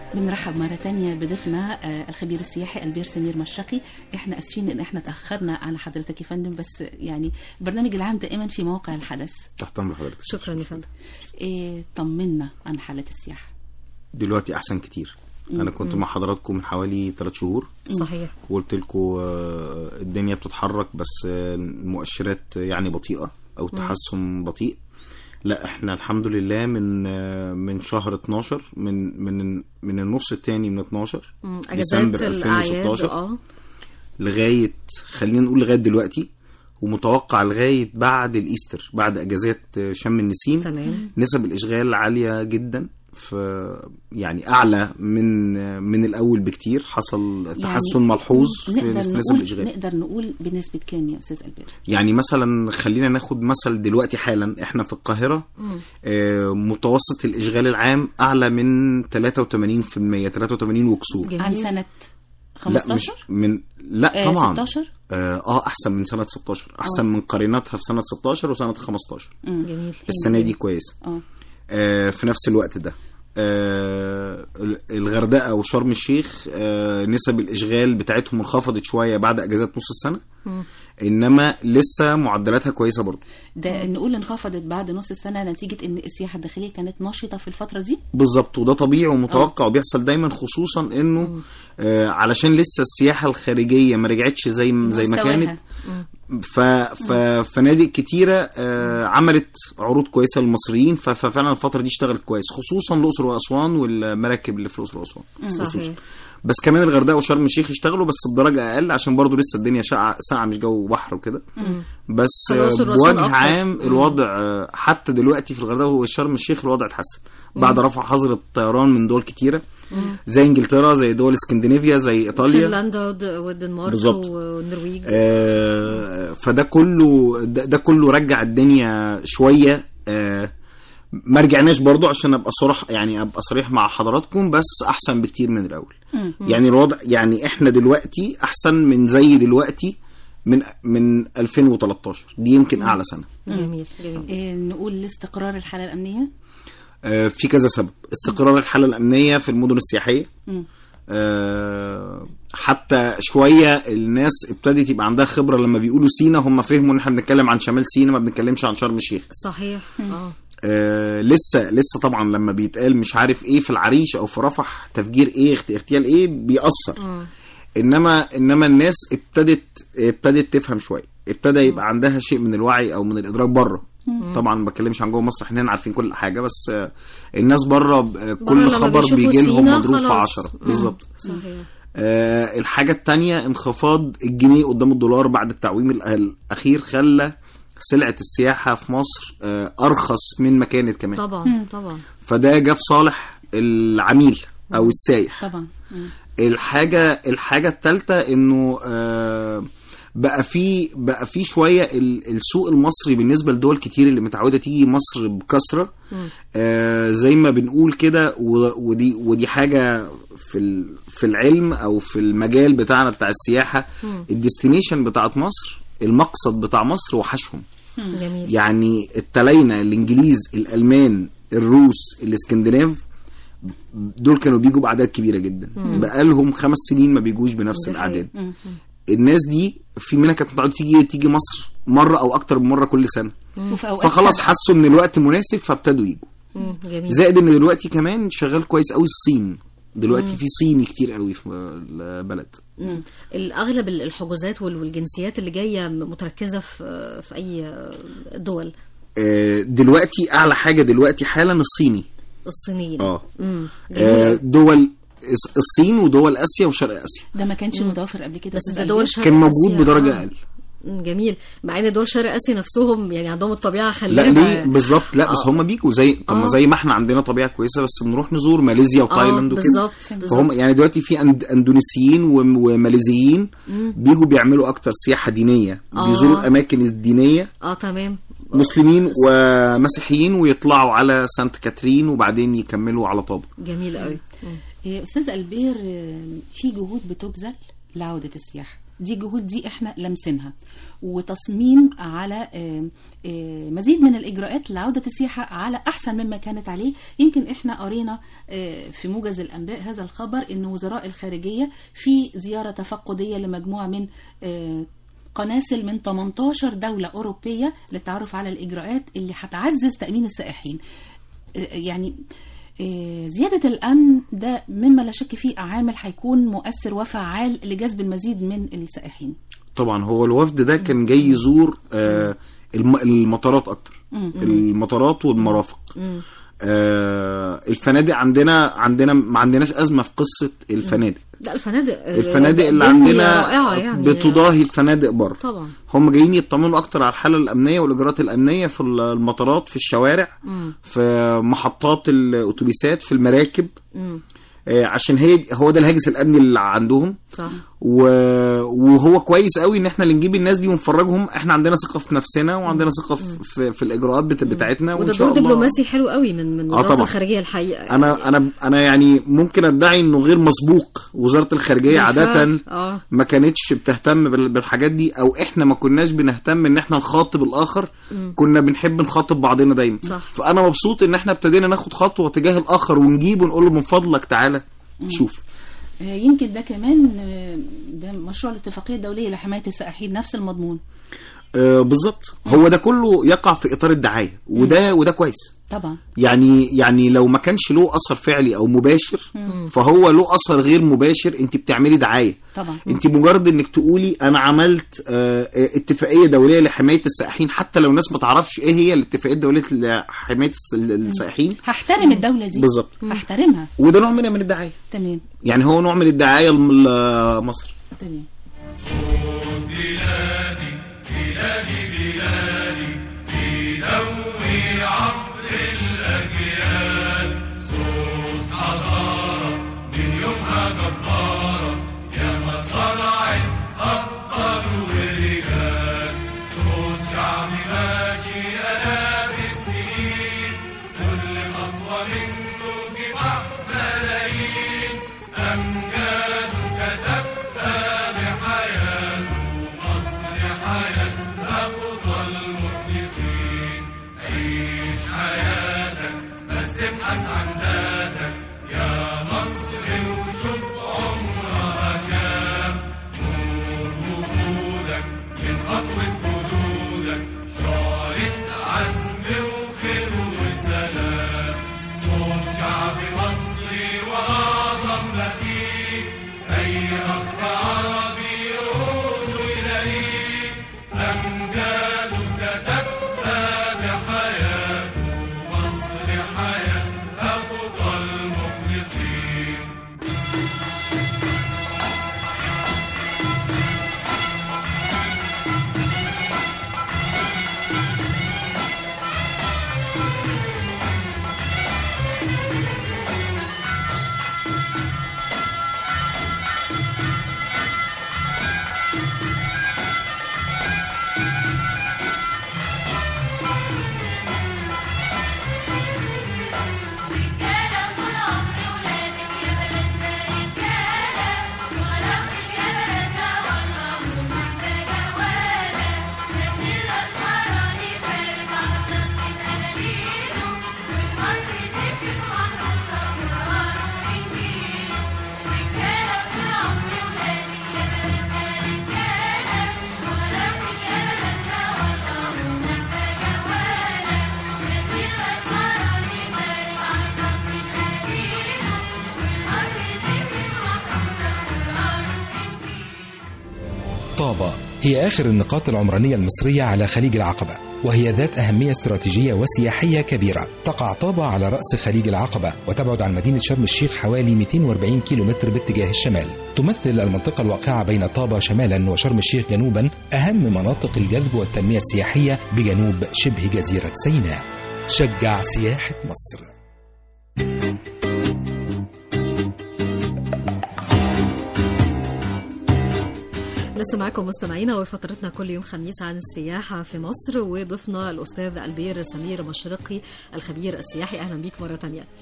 بنرحب مرة تانية بضيفنا آه، الخبير السياحي البير سمير مشرقي احنا اسفين ان احنا تأخرنا على حضرتك يا فندم بس يعني البرنامج العام دائما في موقع الحدث تحت امر حضرتك شكرا يا فندم إيه طمنا عن حالة السياحة دلوقتي احسن كتير انا كنت مع حضراتكم من حوالي 3 شهور صحيح وقلت لكم الدنيا بتتحرك بس آه، المؤشرات يعني بطيئه او تحسن بطيء لا احنا الحمد لله من آه، من شهر 12 من من من النص الثاني من 12 مم، ديسمبر اجازات الاعياد 2016 اه لغايه خلينا نقول لغايه دلوقتي ومتوقع لغايه بعد الايستر بعد اجازات آه، شم النسيم تمام نسب الاشغال عاليه جدا ف يعني اعلى من من الاول بكتير حصل تحسن ملحوظ في نقدر في نسب نقول الاشغال نقدر نقول بنسبة كام يا أستاذ البير يعني مثلا خلينا ناخد مثل دلوقتي حالا احنا في القاهره آه، متوسط الاشغال العام اعلى من 83% 83 وكسور جميل. عن سنة لا مش 15 من لا آه، طبعا 16 اه آه، احسن من سنه 16 احسن من قريناتها في سنه 16 وسنه 15 مم. جميل السنه دي كويسه اه آه، في نفس الوقت ده آه، الغردقه وشرم الشيخ آه، نسب الاشغال بتاعتهم انخفضت شويه بعد اجازات نص السنه انما لسه معدلاتها كويسه برضه ده نقول انخفضت بعد نص السنة نتيجة ان السياحة الداخلية كانت نشطة في الفترة دي بالظبط وده طبيعي ومتوقع وبيحصل دايما خصوصا انه آه علشان لسه السياحه الخارجيه ما رجعتش زي زي ما مستواها. كانت ف... ف... فنادق كتيره آه عملت عروض كويسه للمصريين ف... ففعلا الفتره دي اشتغلت كويس خصوصا الاقصر واسوان والمراكب اللي في الاقصر واسوان خصوصا صحيح بس كمان الغردقه وشرم الشيخ اشتغلوا بس بدرجه اقل عشان برضو لسه الدنيا ساقعه ساقعه مش جو بحر وكده بس فالأقصر آه، وأسوان بوجه أكتر. عام مم. الوضع آه، حتى دلوقتي في الغردقه وشرم الشيخ الوضع اتحسن بعد رفع حظر الطيران من دول كتيره زي انجلترا زي دول اسكندنافيا زي ايطاليا فنلندا ود- والدنمارك بالظبط. والنرويج آه، فده كله ده, ده كله رجع الدنيا شويه آه، ما رجعناش برضو عشان ابقى صرح يعني ابقى صريح مع حضراتكم بس احسن بكتير من الاول يعني الوضع يعني احنا دلوقتي احسن من زي دلوقتي من من 2013 دي يمكن اعلى سنه جميل جميل إيه نقول لاستقرار الحالة الأمنية آه، في كذا سبب استقرار الحاله الامنيه في المدن السياحيه مم. آه، حتى شويه الناس ابتدت يبقى عندها خبره لما بيقولوا سينا هم فهموا ان احنا بنتكلم عن شمال سينا ما بنتكلمش عن شرم الشيخ صحيح اه آه لسه لسه طبعا لما بيتقال مش عارف ايه في العريش او في رفح تفجير ايه اغت- اغتيال ايه بيأثر مم. انما انما الناس ابتدت ابتدت تفهم شويه ابتدى يبقى عندها شيء من الوعي او من الادراك بره طبعا ما بتكلمش عن جوه مصر احنا هنا عارفين كل حاجه بس آه، الناس بره ب- آه، كل لما خبر بيشوفوا بيجي لهم سينا مضروب في خلاص. 10 مم. بالظبط صحيح آه الحاجة التانية انخفاض الجنيه قدام الدولار بعد التعويم الأ- الأخير خلى سلعة السياحة في مصر آه أرخص من ما كانت كمان طبعا طبعا فده جه في صالح العميل أو السايح طبعا مم. الحاجة الحاجة التالتة إنه آه بقى في بقى في شويه ال- السوق المصري بالنسبه لدول كتير اللي متعوده تيجي مصر بكثره آه زي ما بنقول كده و- ودي ودي حاجه في ال- في العلم او في المجال بتاعنا بتاع السياحه الديستنيشن بتاعت مصر المقصد بتاع مصر وحشهم جميل يعني التلاينة الانجليز الالمان الروس الاسكندناف دول كانوا بيجوا باعداد كبيره جدا بقالهم خمس سنين ما بيجوش بنفس ده الاعداد مم. الناس دي في منها كانت متعوده تيجي تيجي مصر مره او اكتر من مره كل سنه وفي أوقات فخلاص سابقة. حسوا ان الوقت مناسب فابتدوا يجوا مم. جميل زائد ان دلوقتي كمان شغال كويس قوي الصين دلوقتي في صيني كتير قوي في البلد مم. الاغلب الحجوزات وال- والجنسيات اللي جايه متركزه في في اي دول آه، دلوقتي اعلى حاجه دلوقتي حالا الصيني الصينيين اه مم. آه، جميل. دول الص- الصين ودول اسيا وشرق اسيا ده ما كانش متوفر قبل كده بس أستاذ ده ألبير. دول شرق كان موجود آسيا. بدرجه آه. اقل مم. جميل مع ان دول شرق اسيا نفسهم يعني عندهم الطبيعه لا خلابه ليه بالظبط لا بس آه. هم بيجوا زي طب ما آه. زي ما احنا عندنا طبيعه كويسه بس بنروح نزور ماليزيا اه وتايلاند وكده بالظبط فهم بالظبط يعني دلوقتي في أند اندونيسيين وم- وماليزيين بيجوا بيعملوا اكتر سياحه دينيه آه. بيزوروا الاماكن الدينيه اه تمام مسلمين ومسيحيين ويطلعوا على سانت كاترين وبعدين يكملوا على طابا جميل قوي مم. إيه، أستاذ ألبير آه، في جهود بتبذل لعودة السياحة دي الجهود دي احنا لمسينها وتصميم على آه، آه، مزيد من الاجراءات لعوده السياحه على احسن مما كانت عليه يمكن احنا قرينا آه، في موجز الانباء هذا الخبر ان وزراء الخارجيه في زياره تفقديه لمجموعه من آه، قناصل من 18 دولة أوروبية للتعرف على الإجراءات اللي هتعزز تأمين السائحين آه، يعني آه، زيادة الأمن ده مما لا شك فيه عامل هيكون مؤثر وفعال لجذب المزيد من السائحين طبعا هو الوفد ده كان جاي يزور آه الم- المطارات اكتر المطارات والمرافق آه الفنادق عندنا عندنا ما عندناش ازمه في قصه الفنادق لا الفنادق الفنادق اللي بنية عندنا رائعة يعني بتضاهي الفنادق بره طبعا هم جايين يطمنوا اكتر على الحاله الامنيه والاجراءات الامنيه في المطارات في الشوارع مم. في محطات الاتوبيسات في المراكب مم. آه، عشان هي هو ده الهاجس الامني اللي عندهم صح و... وهو كويس قوي ان احنا اللي نجيب الناس دي ونفرجهم احنا عندنا ثقه في نفسنا وعندنا ثقه في, في, في الاجراءات بت... بتاعتنا وده وان شاء دور الله دبلوماسي حلو قوي من من آه وزارة طبعا. الخارجية الحقيقة انا انا انا يعني ممكن ادعي انه غير مسبوق وزاره الخارجيه عاده بالفعل. اه ما كانتش بتهتم بال- بالحاجات دي او احنا ما كناش بنهتم ان احنا نخاطب الاخر كنا بنحب نخاطب بعضنا دايما صح. فانا مبسوط ان احنا ابتدينا ناخد خطوه تجاه الاخر ونجيبه ونقول له من فضلك تعالى شوف آه، يمكن ده كمان آه، ده مشروع الاتفاقية الدولية لحماية السائحين نفس المضمون آه بالظبط هو ده كله يقع في اطار الدعايه وده وده كويس طبعا يعني يعني لو ما كانش له اثر فعلي او مباشر فهو له اثر غير مباشر انت بتعملي دعايه طبعا انت مجرد انك تقولي انا عملت آه، آه، اتفاقيه دوليه لحمايه السائحين حتى لو الناس ما تعرفش ايه هي الاتفاقيه الدوليه لحمايه الس- السائحين هحترم الدولة دي بالظبط. هحترمها وده نوع من من الدعايه تمام يعني هو نوع من الدعايه لم- لمصر تمام طابة هي آخر النقاط العمرانية المصرية على خليج العقبة وهي ذات أهمية استراتيجية وسياحية كبيرة تقع طابة على رأس خليج العقبة وتبعد عن مدينة شرم الشيخ حوالي 240 كيلومتر باتجاه الشمال تمثل المنطقة الواقعة بين طابة شمالا وشرم الشيخ جنوبا أهم مناطق الجذب والتنمية السياحية بجنوب شبه جزيرة سيناء شجع سياحة مصر لسه معاكم مستمعينا وفترتنا كل يوم خميس عن السياحة في مصر وضيفنا الأستاذ البير سمير مشرقي الخبير السياحي أهلا بيك مرة تانية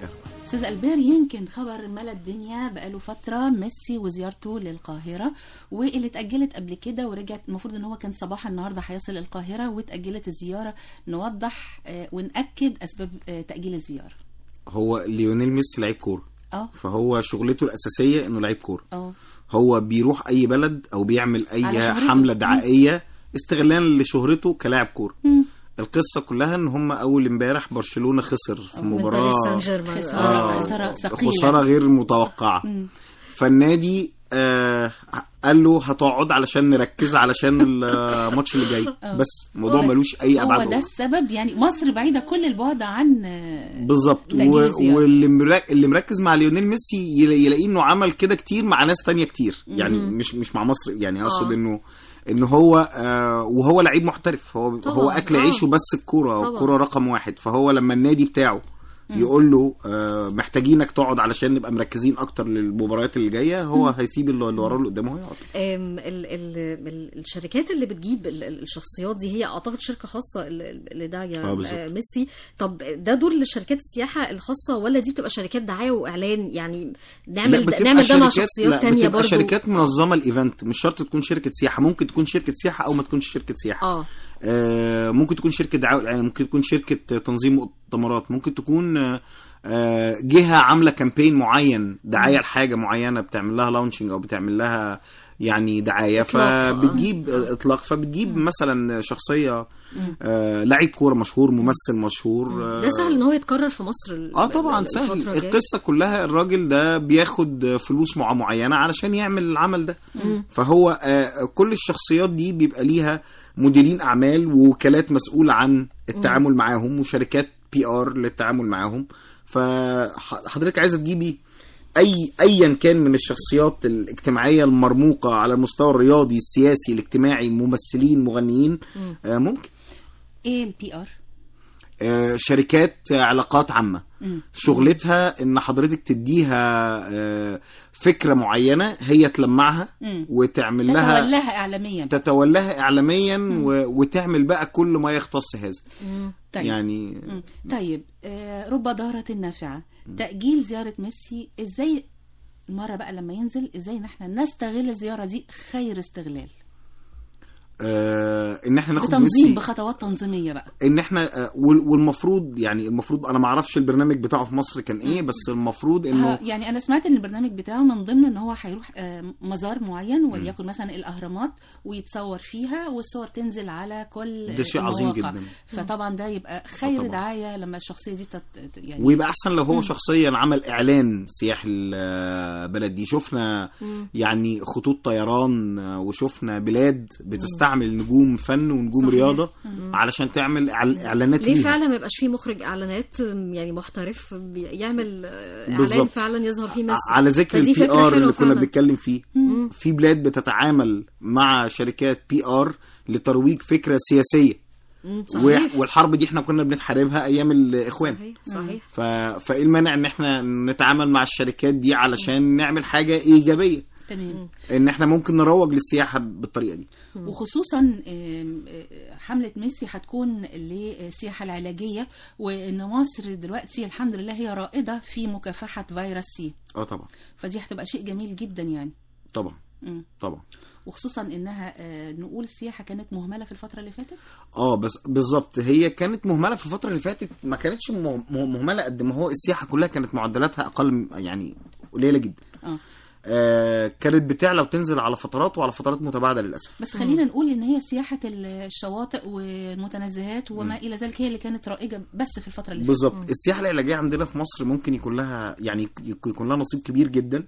استاذ البير يمكن خبر ملا الدنيا بقاله فتره ميسي وزيارته للقاهره واللي اتاجلت قبل كده ورجعت المفروض ان هو كان صباح النهارده هيصل القاهره واتاجلت الزياره نوضح آه، وناكد اسباب آه، تاجيل الزياره هو ليونيل ميسي لعيب كوره اه فهو شغلته الاساسيه انه لعيب كوره اه هو بيروح اي بلد او بيعمل على اي شهرته. حمله دعائيه استغلالا لشهرته كلاعب كوره مم. القصه كلها ان هم اول امبارح برشلونه خسر في من مباراه باريس سان جيرمان خسارة. آه. خسارة ثقيلة. خساره غير متوقعه مم. فالنادي آه قال له هتقعد علشان نركز علشان الماتش اللي جاي آه. بس الموضوع هو- ملوش اي هو ابعاد ده أخرى. السبب يعني مصر بعيده كل البعد عن آه، بالظبط تأجيل و- الزيارة. واللي مرك- اللي مركز مع ليونيل ميسي يلا- يلاقيه انه عمل كده كتير مع ناس تانية كتير يعني مش مش مع مصر يعني اقصد آه. انه ان هو آه وهو لعيب محترف هو طبعاً، هو اكل آه. عيشه بس الكوره طبعاً. الكوره رقم واحد فهو لما النادي بتاعه يقول له آه محتاجينك تقعد علشان نبقى مركزين اكتر للمباريات اللي جايه هو هيسيب اللي اللي وراه اللي قدامه ويقعد أم، ال ال ال الشركات اللي بتجيب ال- ال- الشخصيات دي هي اعتقد شركه خاصه ال- اللي داعيه آه، بالظبط. آه، ميسي طب ده دور لشركات السياحه الخاصه ولا دي بتبقى شركات دعايه واعلان يعني لا، نعمل بتبقى نعمل ده مع شركات- شخصيات لا، تانية بتبقى برضو شركات منظمه الايفنت مش شرط تكون شركه سياحه ممكن تكون شركه سياحه او ما تكونش شركه سياحه اه آه، ممكن تكون شركه دعايه يعني ممكن تكون شركه تنظيم مؤتمرات ممكن تكون آه، آه، جهه عامله كامبين معين دعايه لحاجه معينه بتعمل لها لانشنج او بتعمل لها يعني دعايه إطلاق، آه. فبتجيب آه، اطلاق فبتجيب مثلا شخصيه آه، لعيب كوره مشهور ممثل مشهور آه، ده سهل ان هو يتكرر في مصر ال- اه طبعا ال- سهل الفترة الجاية. القصه كلها الراجل ده بياخد فلوس مع معينه علشان يعمل العمل ده فهو آه كل الشخصيات دي بيبقى ليها مديرين اعمال ووكالات مسؤوله عن التعامل معاهم وشركات بي ار للتعامل معاهم فحضرتك عايزه تجيبي اي ايا كان من الشخصيات الاجتماعيه المرموقه على المستوى الرياضي السياسي الاجتماعي ممثلين مغنيين آه ممكن ايه البي ار آه، شركات علاقات عامة شغلتها ان حضرتك تديها آه، فكرة معينة هي تلمعها مم. وتعمل لها تتولاها اعلاميا تتولاها اعلاميا و- وتعمل بقى كل ما يختص هذا طيب. يعني مم. طيب آه، رب ضارة نافعة تأجيل زيارة ميسي ازاي المرة بقى لما ينزل ازاي ان احنا نستغل الزيارة دي خير استغلال آه ان احنا ناخد بتنظيم ميسي بخطوات تنظيمية بقى ان احنا آه، وال- والمفروض يعني المفروض انا ما اعرفش البرنامج بتاعه في مصر كان ايه بس المفروض انه ها يعني انا سمعت ان البرنامج بتاعه من ضمنه ان هو هيروح آه، مزار معين وليكن مثلا الاهرامات ويتصور فيها والصور تنزل على كل ده شيء عظيم المواقع. جدا. فطبعا ده يبقى خير طبعاً. دعايه لما الشخصيه دي تت... يعني ويبقى احسن لو هو شخصيا عمل اعلان سياحي البلد دي شفنا يعني خطوط طيران وشفنا بلاد بتستعمل نجوم فن ونجوم صحيح. رياضه علشان تعمل إعل- اعلانات ليه ليها فعلا ما يبقاش فيه مخرج اعلانات أم، يعني محترف بي- يعمل آه، اعلان بالظبط. فعلا يظهر فيه ميسي على ذكر فدي البي فكرة ار حلوة اللي كنا فعلاً. بنتكلم فيه في بلاد بتتعامل مع شركات بي ار لترويج فكره سياسيه مم، و- صحيح والحرب دي احنا كنا بنحاربها ايام الاخوان صحيح صحيح ف... فايه المانع ان احنا نتعامل مع الشركات دي علشان نعمل حاجه ايجابيه تمام ان احنا ممكن نروج للسياحه بالطريقه دي وخصوصا آم، آه، حملة ميسي هتكون للسياحة العلاجية وإن مصر دلوقتي الحمد لله هي رائدة في مكافحة فيروس سي اه طبعا فدي هتبقى شيء جميل جدا يعني طبعا مم. طبعا وخصوصا إنها آه، نقول السياحة كانت مهملة في الفترة اللي فاتت اه بس بالظبط هي كانت مهمله في الفتره اللي فاتت ما كانتش مه- مه- مهمله قد ما هو السياحه كلها كانت معدلاتها اقل م- يعني قليله جدا اه آه كانت بتعلى وتنزل على فترات وعلى فترات متباعده للاسف بس خلينا نقول ان هي سياحه الشواطئ والمتنزهات وما الى ذلك هي اللي كانت رائجه بس في الفتره اللي فاتت بالظبط السياحه العلاجيه عندنا في مصر ممكن يكون لها يعني يك- يكون لها نصيب كبير جدا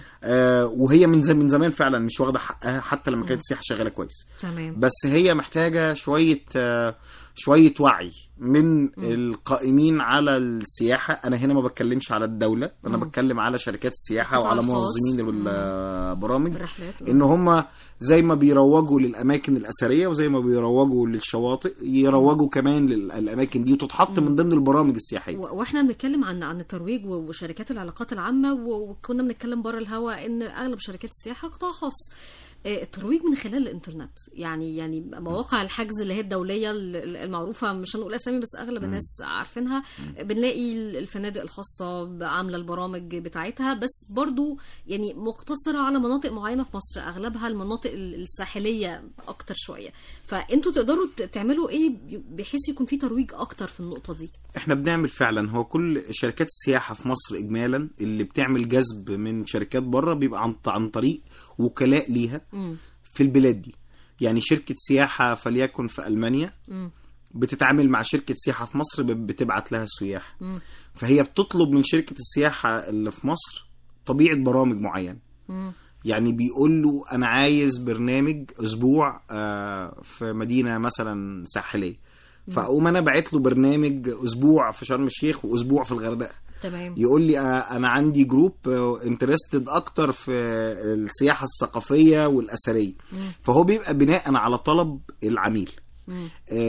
آه وهي من زمان من زمان فعلا مش واخده حقها حتى لما كانت السياحه شغاله كويس تمام بس هي محتاجه شويه آه شويه وعي من القائمين على السياحه انا هنا ما بتكلمش على الدوله انا بتكلم على شركات السياحه القطاع وعلى الخاص. منظمين البرامج الرحلات ان هم زي ما بيروجوا للاماكن الاثريه وزي ما بيروجوا للشواطئ يروجوا كمان للاماكن دي وتتحط من ضمن البرامج السياحيه و- واحنا بنتكلم عن عن الترويج و- وشركات العلاقات العامه و- وكنا بنتكلم بره الهوا ان اغلب شركات السياحه قطاع خاص آه، الترويج من خلال الانترنت يعني يعني مواقع الحجز اللي هي الدوليه ال- ال- المعروفه مش هنقول اسامي بس اغلب الناس عارفينها بنلاقي ال- الفنادق الخاصه عامله البرامج بتاعتها بس برضو يعني مقتصره على مناطق معينه في مصر اغلبها المناطق ال- الساحليه اكتر شويه فانتوا تقدروا ت- تعملوا ايه بحيث يكون في ترويج اكتر في النقطه دي احنا بنعمل فعلا هو كل شركات السياحه في مصر اجمالا اللي بتعمل جذب من شركات بره بيبقى عن عن طريق وكلاء ليها مم. في البلاد دي يعني شركه سياحه فليكن في المانيا مم. بتتعامل مع شركه سياحه في مصر ب- بتبعت لها السياح مم. فهي بتطلب من شركه السياحه اللي في مصر طبيعه برامج معينه مم. يعني بيقول له انا عايز برنامج اسبوع آه، في مدينه مثلا ساحليه فاقوم انا باعت له برنامج اسبوع في شرم الشيخ واسبوع في الغردقه تمام يقول لي آه، انا عندي جروب انترستد اكتر في السياحه الثقافيه والاثريه فهو بيبقى بناء على طلب العميل مم.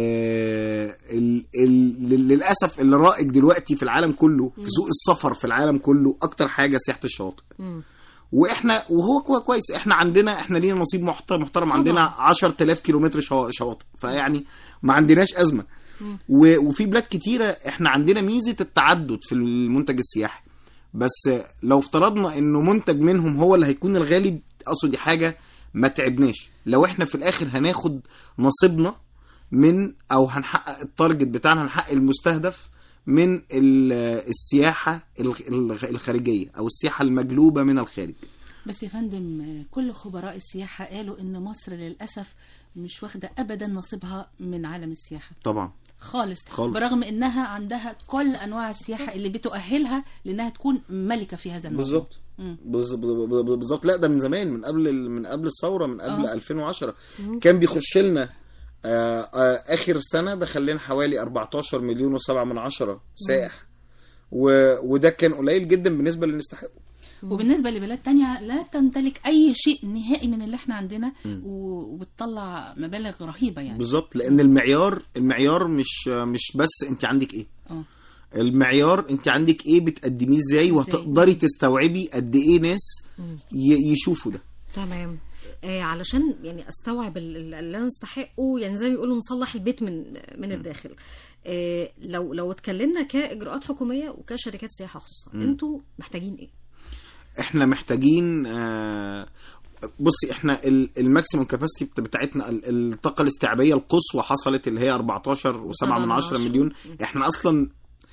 آه ال ال للاسف اللي رائج دلوقتي في العالم كله في سوق السفر في العالم كله اكتر حاجه سياحه الشواطئ مم. واحنا وهو كو- كويس احنا عندنا احنا لينا نصيب محترم محترم عندنا 10000 كيلومتر شوا- شواطئ فيعني ما عندناش ازمه و- وفي بلاد كتيره احنا عندنا ميزه التعدد في المنتج السياحي بس لو افترضنا انه منتج منهم هو اللي هيكون الغالي اقصد دي حاجه ما تعبناش لو احنا في الاخر هناخد نصيبنا من او هنحقق التارجت بتاعنا هنحقق المستهدف من ال- السياحه الخ- الخ- الخارجيه او السياحه المجلوبه من الخارج بس يا فندم آه، كل خبراء السياحة قالوا إن مصر للأسف مش واخدة أبدا نصيبها من عالم السياحة طبعا خالص. خالص. برغم إنها عندها كل أنواع السياحة اللي بتؤهلها لأنها تكون ملكة في هذا الموضوع بالظبط مم. بالظ- ب- ب- بالظبط لا ده من زمان من قبل ال- من قبل الثوره من قبل آه. 2010 كان بيخش لنا آه، آه، اخر سنه دخل لنا حوالي 14 مليون و7 من عشرة سائح و... وده كان قليل جدا بالنسبه اللي نستحقه وبالنسبة لبلاد تانية لا تمتلك أي شيء نهائي من اللي احنا عندنا و- وبتطلع مبالغ رهيبة يعني بالظبط لان المعيار المعيار مش مش بس انت عندك ايه اه المعيار انت عندك ايه بتقدميه ازاي وهتقدري تستوعبي قد ايه ناس ي... يشوفوا ده تمام آه علشان يعني استوعب ال- ال- اللي انا استحقه يعني زي ما بيقولوا نصلح البيت من من الداخل آه لو لو اتكلمنا كاجراءات حكوميه وكشركات سياحه خاصه انتوا محتاجين ايه؟ احنا محتاجين آه، بصي احنا ال- الماكسيموم كاباسيتي بتاعتنا ال- الطاقه الاستيعابيه القصوى حصلت اللي هي 14 و7 من 10 مليون احنا اصلا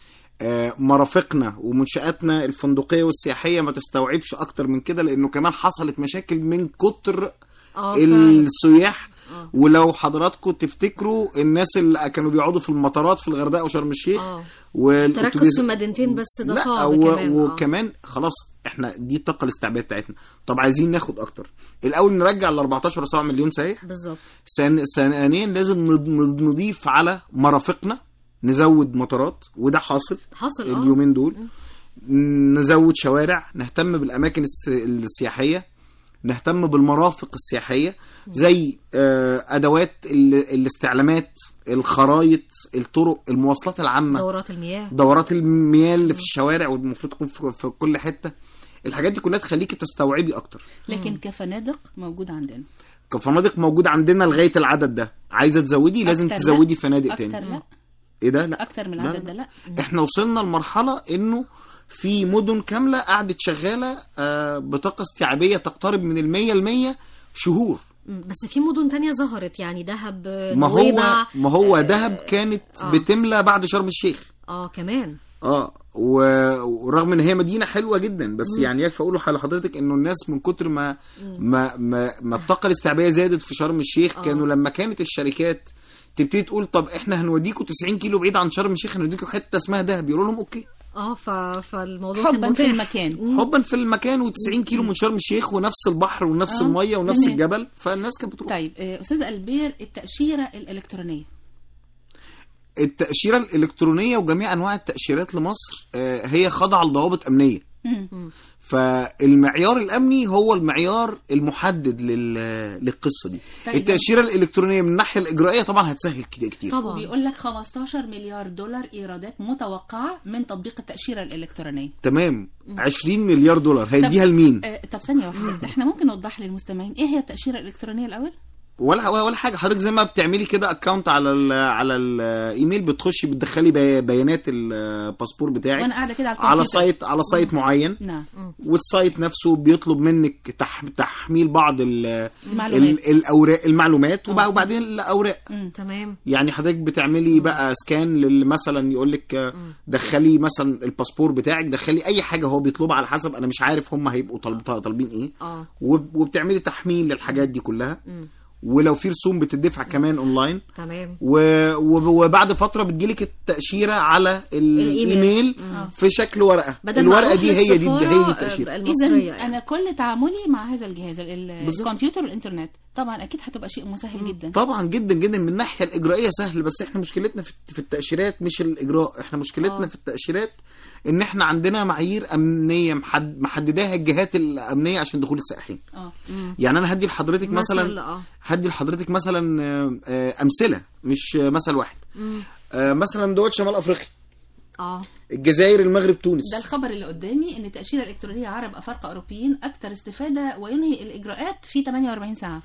آه، مرافقنا ومنشاتنا الفندقيه والسياحيه ما تستوعبش اكتر من كده لانه كمان حصلت مشاكل من كتر اه فعلا. السياح ولو حضراتكم تفتكروا الناس اللي كانوا بيقعدوا في المطارات في الغردقه وشرم الشيخ اه والأتوبيس- تركز في مدينتين بس ده لا صعب و... كمان آه. وكمان خلاص احنا دي الطاقه الاستيعابيه بتاعتنا طب عايزين ناخد اكتر الاول نرجع ال 14 و7 مليون سايح بالظبط ثان- ثانيا لازم نض- نض- نضيف على مرافقنا نزود مطارات وده حاصل حاصل اه اليومين دول نزود شوارع نهتم بالاماكن الس- السياحيه نهتم بالمرافق السياحيه زي آه، ادوات ال- الاستعلامات الخرايط الطرق المواصلات العامه دورات المياه دورات المياه اللي في الشوارع والمفروض تكون في, في كل حته الحاجات دي كلها تخليكي تستوعبي اكتر لكن كفنادق موجود عندنا كفنادق موجود عندنا لغايه العدد ده عايزه تزودي لازم أكتر لا. تزودي فنادق أكتر تاني لا ايه ده لا أكتر من لا، العدد ده لا احنا وصلنا لمرحله انه في مدن كامله قعدت شغاله آه، بطاقه استيعابيه تقترب من المية المية شهور مم. بس في مدن تانية ظهرت يعني دهب آه، ما هو نويبع ما هو دهب كانت آه. بتملى بعد شرم الشيخ اه كمان اه و- ورغم ان هي مدينه حلوه جدا بس يعني يكفي اقول لحضرتك انه الناس من كتر ما ما ما, ما الطاقه الاستيعابيه زادت في شرم الشيخ آه. كانوا لما كانت الشركات تبتدي تقول طب احنا هنوديكوا 90 كيلو بعيد عن شرم الشيخ هنوديكوا حته اسمها دهب يقولوا لهم اوكي اه ف... فالموضوع كان حبا في متاح. المكان حبا في المكان و90 كيلو من شرم الشيخ ونفس البحر ونفس آه، الميه ونفس تمام. الجبل فالناس كانت بتروح طيب آه، أستاذ البير التأشيرة الإلكترونية التاشيره الالكترونيه وجميع انواع التاشيرات لمصر آه، هي خاضعه لضوابط امنيه مم. فالمعيار الامني هو المعيار المحدد لل... للقصه دي طيب. التاشيره الالكترونيه من الناحيه الاجرائيه طبعا هتسهل كتير كتير طبعا وبيقول لك 15 مليار دولار ايرادات متوقعه من تطبيق التاشيره الالكترونيه تمام 20 مليار دولار هيديها لمين آه طب ثانيه واحده احنا ممكن نوضح للمستمعين ايه هي التاشيره الالكترونيه الاول ولا ولا حاجه حضرتك زي ما بتعملي كده اكونت على ال على الايميل بتخشي بتدخلي بي- بيانات الباسبور بتاعك وانا قاعده كده على على الكمبيوتر سايت على سايت معين نعم والسايت نفسه بيطلب منك تح تحميل بعض ال المعلومات. ال- الاوراق المعلومات وبع- وبعدين الاوراق تمام يعني حضرتك بتعملي بقى سكان لل- مثلا يقول لك دخلي مثلا الباسبور بتاعك دخلي اي حاجه هو بيطلبها على حسب انا مش عارف هم هيبقوا طالب- طالبين ايه اه وب- وبتعملي تحميل للحاجات دي كلها مم. ولو في رسوم بتدفع كمان اونلاين تمام و... و... وبعد فتره بتجيلك التاشيره على الإيميل. الايميل في شكل ورقه بدل ما الورقه أروح دي هي دي للسفارة، هي دي آه، التاشيره المصريه اذا انا كل تعاملي مع هذا الجهاز ال- بالظبط. الكمبيوتر والانترنت طبعا اكيد هتبقى شيء مسهل جدا طبعا جدا جدا من الناحيه الاجرائيه سهل بس احنا مشكلتنا في في التاشيرات مش الاجراء احنا مشكلتنا آه. في التاشيرات ان احنا عندنا معايير امنيه محد... محدداها الجهات الامنيه عشان دخول السائحين اه يعني انا هدي لحضرتك مثل، مثلا اه هدي لحضرتك مثلا آه، آه، امثله مش آه، مثل واحد آه، مثلا دول شمال افريقيا اه الجزائر المغرب تونس ده الخبر اللي قدامي ان التاشيره الالكترونيه عرب افارقه اوروبيين اكثر استفاده وينهي الاجراءات في 48 ساعه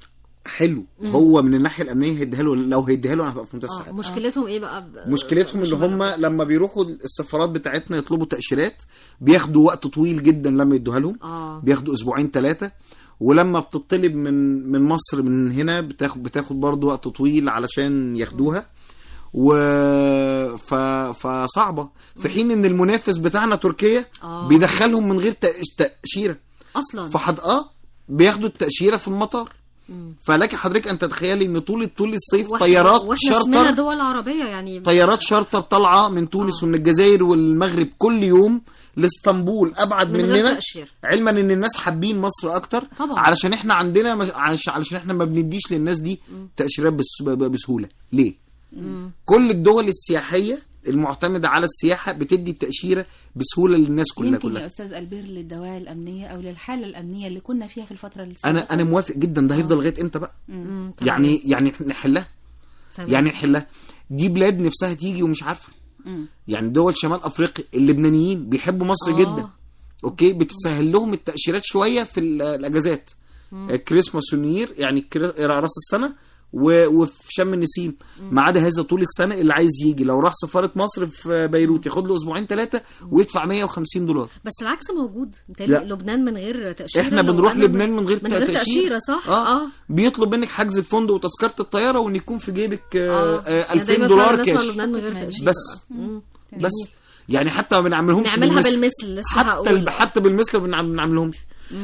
حلو هو من الناحيه الامنيه هيديها له لو هيديها له انا هبقى في منتهى اه السعاده مشكلتهم ايه بقى ب- مشكلتهم ان شمال هم أفريقيا؟ لما بيروحوا السفارات بتاعتنا يطلبوا تاشيرات بياخدوا وقت طويل جدا لما يدوها لهم اه بياخدوا اسبوعين ثلاثه ولما بتطلب من من مصر من هنا بتاخد بتاخد برضه وقت طويل علشان ياخدوها و ف... فصعبه في حين ان المنافس بتاعنا تركيا آه. بيدخلهم من غير تأش- تاشيره اصلا فحد اه بياخدوا التاشيره في المطار مم. فلك حضرتك ان تتخيلي ان طول طول الصيف وإحنا- طيارات واحنا اسمنا شارتر دول عربيه يعني طيارات شارتر طالعه من تونس ومن الجزائر والمغرب كل يوم لاسطنبول ابعد من غير مننا تاشيره علما ان الناس حابين مصر اكتر طبعا. علشان احنا عندنا مش- علش- علشان احنا ما بنديش للناس دي تاشيرات بس- ب- بسهوله ليه مم. كل الدول السياحيه المعتمده على السياحه بتدي التاشيره بسهوله للناس كلها يمكن يا كلها استاذ البير للدواعي الامنيه او للحاله الامنيه اللي كنا فيها في الفتره اللي انا انا موافق جدا ده هيفضل لغايه امتى بقى مم. تمام. يعني يعني نحلها تمام. يعني نحلها دي بلاد نفسها تيجي ومش عارفه يعني دول شمال افريقيا اللبنانيين بيحبوا مصر آه. جدا اوكي بتسهل لهم التاشيرات شويه في ال- الاجازات آه، كريسماس ونير يعني كري- راس السنه و- وفي شم النسيم ما عدا هذا طول السنه اللي عايز يجي لو راح سفاره مصر في بيروت ياخد له اسبوعين ثلاثه ويدفع 150 دولار بس العكس موجود متهيألي لا. لبنان من غير تاشيره احنا لو بنروح أنا- لبنان من غير من غير تأشيرة. تاشيره صح اه, اه بيطلب منك حجز الفندق وتذكره الطياره وان يكون في جيبك آه. آه يعني 2000 دايما دولار فعلا نسمع كاش لبنان من غير تاشيره بس. مم. بس يعني حتى ما بنعملهمش نعملها بالمثل. بالمثل لسه حتى هقول ال- حتى بالمثل ما بنعم- بنعملهمش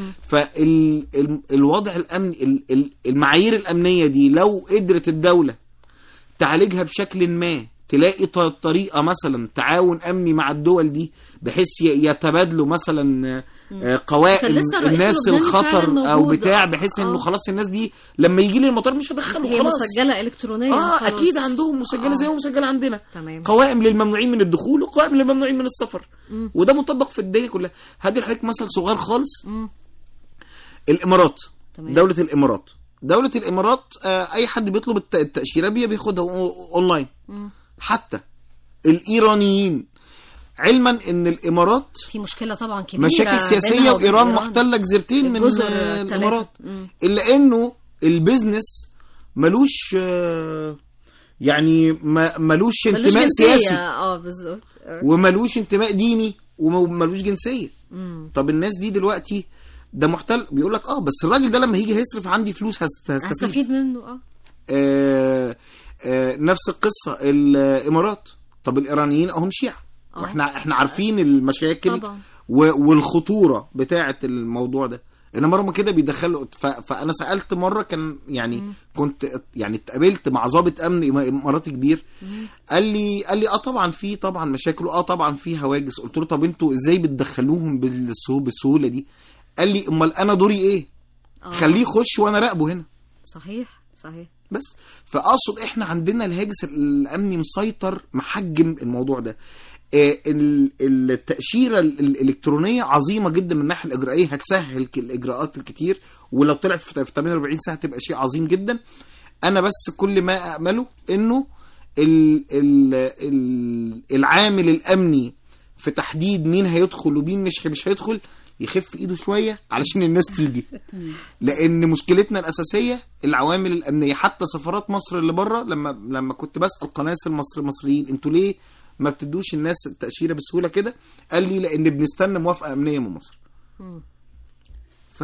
فالوضع الامني ال- ال- المعايير الامنيه دي لو قدرت الدوله تعالجها بشكل ما تلاقي ط- طريقه مثلا تعاون امني مع الدول دي بحيث ي- يتبادلوا مثلا آه، قوائم كان لسه الرئيس الناس اللبناني الخطر فعلاً او موجود. بتاع آه. بحيث انه آه. خلاص الناس دي لما يجي لي المطار مش هدخله هي خلاص مسجله الكترونيا اه خلاص. اكيد عندهم مسجله آه. زي ما مسجله عندنا تمام قوائم للممنوعين من الدخول وقوائم للممنوعين من السفر مم. وده مطبق في الدنيا كلها هدي لحضرتك مثل صغير خالص مم. الامارات تمام. دولة الامارات دولة الامارات آه اي حد بيطلب الت- التأشيرة بي- بياخدها أو- اونلاين مم. حتى الايرانيين علما ان الامارات في مشكله طبعا كبيره مشاكل بينها سياسية وبين وايران محتلة جزيرتين من الجزر آه، التلاتة. الامارات مم. الا انه البيزنس ملوش آه، يعني ما- ملوش ملوش انتماء جنسية. سياسي اه بالظبط آه. وملوش انتماء ديني وملوش جنسيه مم. طب الناس دي دلوقتي ده محتل بيقول لك اه بس الراجل ده لما هيجي هيصرف عندي فلوس هست- هستفيد هستفيد منه اه آه آه نفس القصه الامارات طب الايرانيين اهم شيعه آه. واحنا احنا عارفين المشاكل طبعا. و- والخطوره بتاعه الموضوع ده انما رغم كده بيدخلوا ف... فانا سالت مره كان يعني كنت يعني اتقابلت مع ضابط امن إما- اماراتي كبير قال لي قال لي اه طبعا في طبعا مشاكل اه طبعا في هواجس قلت له طب انتوا ازاي بتدخلوهم بالسهوله بالسهوله دي قال لي امال انا دوري ايه آه. خليه يخش وانا راقبه هنا صحيح صحيح بس فاقصد احنا عندنا الهاجس الامني مسيطر محجم الموضوع ده آه، ال- التاشيره ال- الالكترونيه عظيمه جدا من الناحيه الاجرائيه هتسهل ك- الاجراءات الكتير ولو طلعت في في 48 ساعه هتبقى شيء عظيم جدا انا بس كل ما امله انه ال ال ال العامل الامني في تحديد مين هيدخل ومين مش مش هيدخل يخف ايده شويه علشان الناس تيجي لان مشكلتنا الاساسيه العوامل الامنيه حتى سفارات مصر اللي بره لما لما كنت بسال قناصل مصر المصريين انتوا ليه ما بتدوش الناس التاشيره بسهوله كده قال لي لان بنستنى موافقه امنيه من مصر ف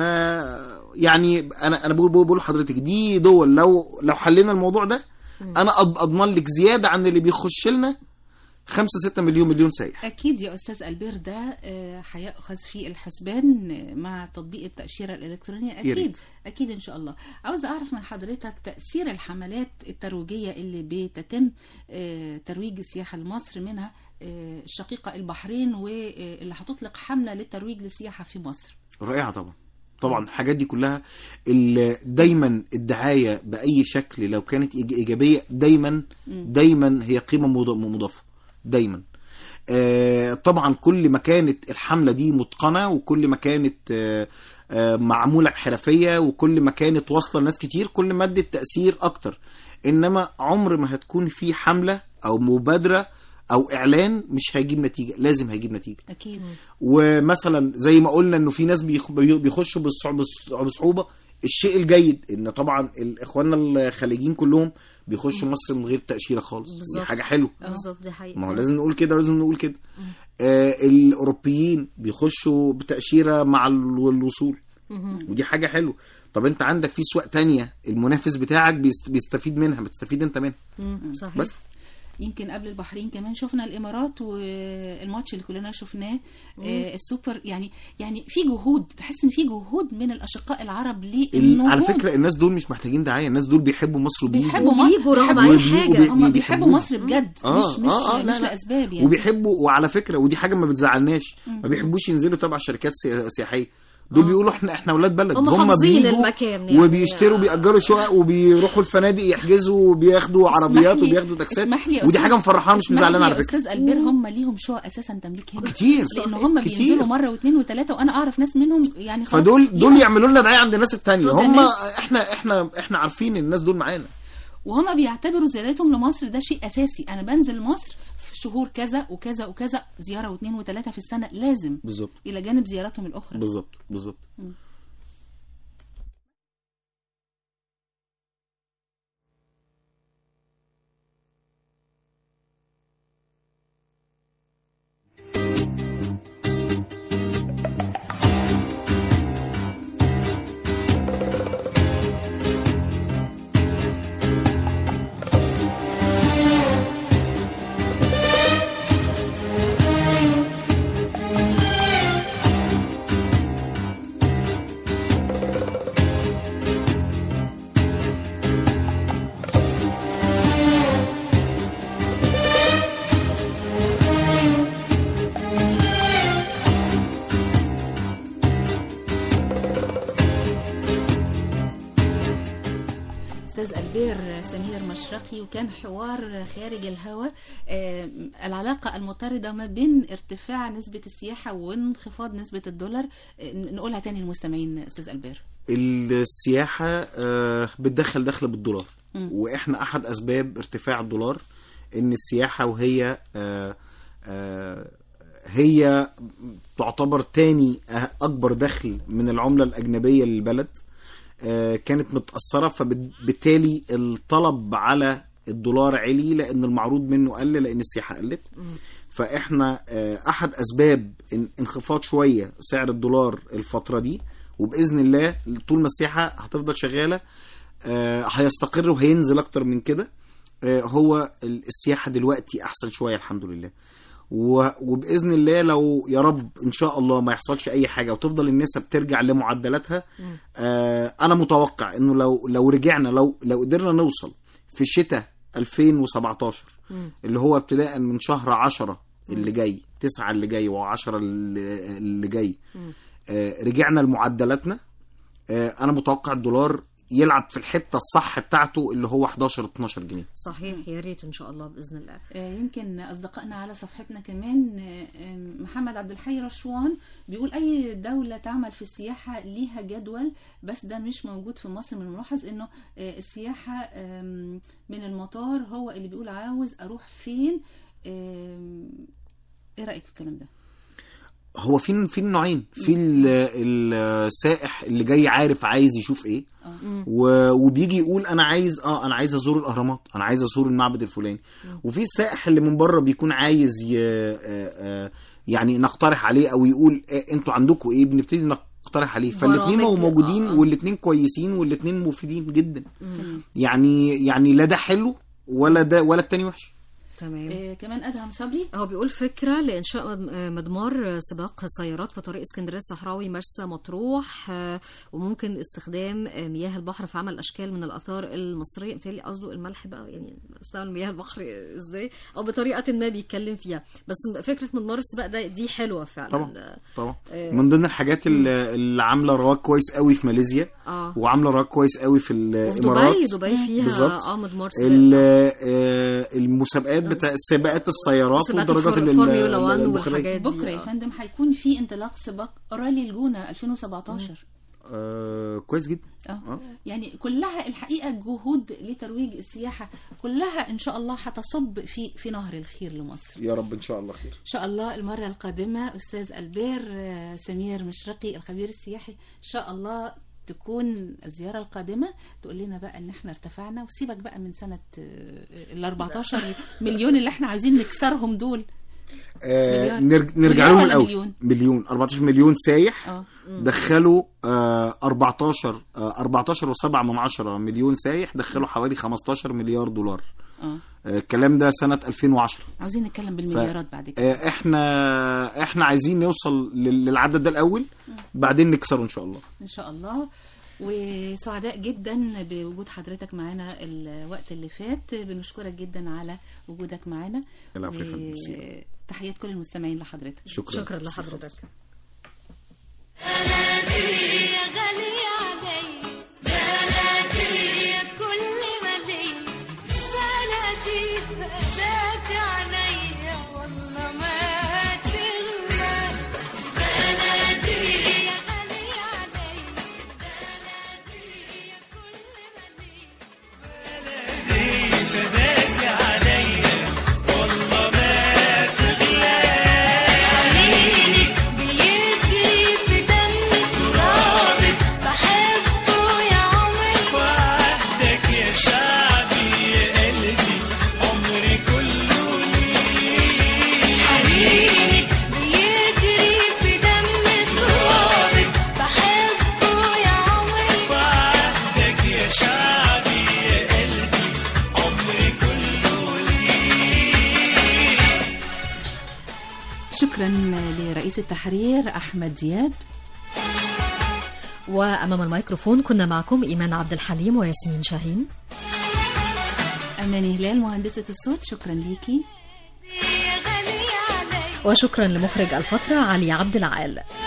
يعني انا انا بقول بقول لحضرتك دي دول لو لو حلينا الموضوع ده انا أض- اضمن لك زياده عن اللي بيخش لنا 5 6 مليون مليون سايح أكيد يا أستاذ ألبير ده آه، هيأخذ في الحسبان آه، مع تطبيق التأشيرة الإلكترونية يا ريت. أكيد أكيد إن شاء الله عاوزة أعرف من حضرتك تأثير الحملات الترويجية اللي بتتم آه، ترويج السياحة لمصر منها آه، الشقيقة البحرين واللي هتطلق حملة للترويج للسياحة في مصر رائعه طبعا طبعا الحاجات دي كلها ال- دايما الدعايه باي شكل لو كانت إيج- ايجابيه دايما دايما هي قيمه مض- مضافه دايما آه، طبعا كل ما كانت الحمله دي متقنه وكل ما كانت آه، آه، معموله بحرفيه وكل ما كانت واصله لناس كتير كل ما ادت تاثير اكتر انما عمر ما هتكون في حمله او مبادره او اعلان مش هيجيب نتيجه لازم هيجيب نتيجه أكيد ومثلا زي ما قلنا انه في ناس بيخ- بي- بيخشوا بالصع- بالص- بصعوبه الشيء الجيد ان طبعا ال- اخواننا الخليجيين كلهم بيخشوا مصر من غير تاشيره خالص دي بالظبط. حاجه حلوه بالظبط دي حقيقة ما هو لازم نقول كده ولازم نقول كده آه الاوروبيين بيخشوا بتاشيره مع ال- الوصول ودي حاجه حلوه طب انت عندك في سواق تانية المنافس بتاعك بيست- بيستفيد منها بتستفيد انت منها مم، صحيح بس يمكن قبل البحرين كمان شفنا الامارات والماتش اللي كلنا شفناه آه السوبر يعني يعني في جهود تحس ان في جهود من الاشقاء العرب ال- لانهم على فكره الناس دول مش محتاجين دعايه الناس دول بيحبوا مصر وبيجوا بيحبوا مصر وبيجوا رغم بيحبوا- أي وبيجوا حاجة. بي- هم بيحبوا بيحبوها. مصر بجد آه، مش مش آه، آه، لا، مش لا. لاسباب يعني وبيحبوا وعلى فكره ودي حاجه ما بتزعلناش ما بيحبوش ينزلوا تبع شركات سي- سياحيه دول بيقولوا احنا احنا اولاد بلد هم هم حافظين بيجوا المكان يعني. وبيشتروا بيأجروا شقق وبيروحوا الفنادق يحجزوا وبياخدوا عربيات اسمح لي- وبياخدوا تاكسات اسمح لي يا ودي أستاذ- حاجه مفرحانه مش اسمح مزعلانه لي على يا فكره استاذ البير هم ليهم شقق اساسا تمليك هنا كتير لان هم كتير. بينزلوا مره واثنين وثلاثه وانا اعرف ناس منهم يعني خلاص فدول دول يبقى- يعملوا لنا دعايه عند الناس التانية دول هم تمام. احنا احنا احنا عارفين ان الناس دول معانا وهم بيعتبروا زيارتهم لمصر ده شيء اساسي انا بنزل مصر في شهور كذا وكذا وكذا زياره واثنين وثلاثه في السنه لازم بالظبط الى جانب زياراتهم الاخرى بالظبط بالظبط استاذ البير سمير مشرقي وكان حوار خارج الهواء آه، العلاقه المطارده ما بين ارتفاع نسبه السياحه وانخفاض نسبه الدولار آه، نقولها تاني للمستمعين استاذ البير السياحة آه، بتدخل دخل بالدولار مم. واحنا احد اسباب ارتفاع الدولار ان السياحة وهي آه، آه، هي تعتبر تاني أه- اكبر دخل من العملة الاجنبية للبلد آه، كانت متأثرة فبالتالي الطلب على الدولار علي لان المعروض منه قل لان السياحة قلت فاحنا آه، احد اسباب ان- انخفاض شويه سعر الدولار الفتره دي وباذن الله طول ما السياحه هتفضل شغاله آه، هيستقر وهينزل اكتر من كده آه، هو ال- السياحه دلوقتي احسن شويه الحمد لله و- وباذن الله لو يا رب ان شاء الله ما يحصلش اي حاجه وتفضل النسب ترجع لمعدلاتها آه، انا متوقع انه لو لو رجعنا لو لو قدرنا نوصل في شتاء 2017 اللي هو ابتداء من شهر 10 اللي جاي 9 اللي جاي و10 اللي اللي جاي آه، رجعنا لمعدلاتنا آه، انا متوقع الدولار يلعب في الحته الصح بتاعته اللي هو 11 12 جنيه صحيح يا ريت ان شاء الله باذن الله آه، يمكن اصدقائنا على صفحتنا كمان آه، آه، محمد عبد الحي رشوان بيقول اي دوله تعمل في السياحه ليها جدول بس ده مش موجود في مصر من الملاحظ انه آه، السياحه آم، من المطار هو اللي بيقول عاوز اروح فين آم، ايه رايك في الكلام ده هو في في النوعين في ال- السائح اللي جاي عارف عايز يشوف ايه و- وبيجي يقول انا عايز اه انا عايز ازور الاهرامات انا عايز ازور المعبد الفلاني وفي السائح اللي من بره بيكون عايز ي... آه، آه، يعني نقترح عليه او يقول آه، انتوا عندكم ايه بنبتدي نقترح عليه فالاثنين برامج، موجودين آه، آه. والاثنين كويسين والاثنين مفيدين جدا يعني يعني لا ده حلو ولا ده ولا التاني وحش تمام آه، كمان ادهم صبري هو بيقول فكرة لإنشاء مد- مدمار سباق سيارات في طريق اسكندرية الصحراوي مرسى مطروح آه، وممكن استخدام آه، مياه البحر في عمل أشكال من الآثار المصرية مثالي قصده الملح بقى يعني استعمل مياه البحر إزاي أو بطريقة ما بيتكلم فيها بس فكرة مدمار السباق ده دي حلوة فعلا طبعا. آه، طبعا آه. من ضمن الحاجات اللي, اللي عامله رواج كويس قوي في ماليزيا اه وعمله رواج كويس قوي في وفي الامارات دبي دبي فيها بالظبط. اه مدمار ال- سباق آه، المسابقات بتاع سباقات السيارات سباقات والدرجات الفور- ال- فورمولا 1 الداخلية. والحاجات دي بكره يا آه. فندم هيكون في انطلاق سباق رالي الجونه 2017 آه، كويس جدا اه آه. يعني كلها الحقيقه جهود لترويج السياحه كلها ان شاء الله هتصب في في نهر الخير لمصر يا رب ان شاء الله خير ان شاء الله المره القادمه استاذ البير آه، سمير مشرقي الخبير السياحي ان شاء الله تكون الزياره القادمه تقول لنا بقى ان احنا ارتفعنا وسيبك بقى من سنه آه، ال 14 مليون اللي احنا عايزين نكسرهم دول آه، مليار. نرج- نرجع مليار لهم ولا الاول مليون؟ مليون 14 مليون سايح اه دخلوا آه، 14 آه، 14 و7 من 10 مليون سايح دخلوا حوالي 15 مليار دولار اه آه، الكلام ده سنة 2010 عاوزين نتكلم بالمليارات بعد كده آه، احنا احنا عايزين نوصل لل- للعدد ده الاول بعدين نكسره ان شاء الله ان شاء الله وسعداء جدا بوجود حضرتك معانا الوقت اللي فات بنشكرك جدا على وجودك معانا العفو يا فندم. ميرسي. تحيات كل المستمعين لحضرتك شكرا شكرا لحضرتك يا غالي علي بلدي يا كل ملي بلدي فداك عليا والله ما تغلى بلدي يا غالي علي بلدي يا كل ملي حنينك بيجري في دمي ترابك بحبه يا عمري وعدك يا شعبي يا قلبي عمري كله حنينك بيجري في دمي ترابك بحبه يا عمري وعدك يا شعبي يا قلبي عمري كله شكرا لرئيس التحرير احمد دياب وأمام الميكروفون كنا معكم إيمان عبد الحليم وياسمين شاهين اماني هلال مهندسه الصوت شكرا ليكي يا غالي علي وشكرا لمخرج الفترة علي عبد العال